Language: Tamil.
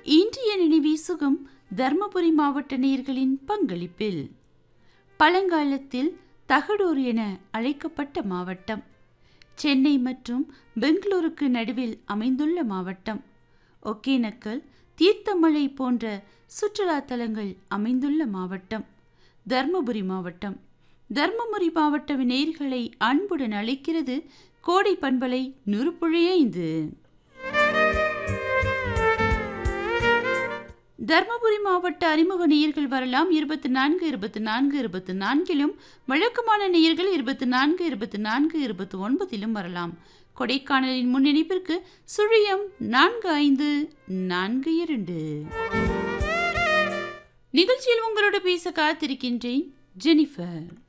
இன்றைய நினைவி சுகம் தர்மபுரி மாவட்ட நேயர்களின் பங்களிப்பில் பழங்காலத்தில் தகடூர் என அழைக்கப்பட்ட மாவட்டம் சென்னை மற்றும் பெங்களூருக்கு நடுவில் அமைந்துள்ள மாவட்டம் ஒகேனக்கல் தீர்த்தமலை போன்ற சுற்றுலா தலங்கள் அமைந்துள்ள மாவட்டம் தர்மபுரி மாவட்டம் தர்மபுரி மாவட்ட நேயர்களை அன்புடன் அழைக்கிறது கோடை பண்பலை நுறுப்புழையைந்து தர்மபுரி மாவட்ட அறிமுக நேயர்கள் வரலாம் இருபத்தி நான்கு இருபத்தி நான்கு இருபத்தி நான்கிலும் வழக்கமான நேயர்கள் இருபத்தி நான்கு இருபத்தி நான்கு இருபத்தி ஒன்பதிலும் வரலாம் கொடைக்கானலின் முன்னிணைப்பிற்கு சுழியம் நான்கு ஐந்து நான்கு இரண்டு நிகழ்ச்சியில் உங்களோட பேச காத்திருக்கின்றேன் ஜெனிஃபர்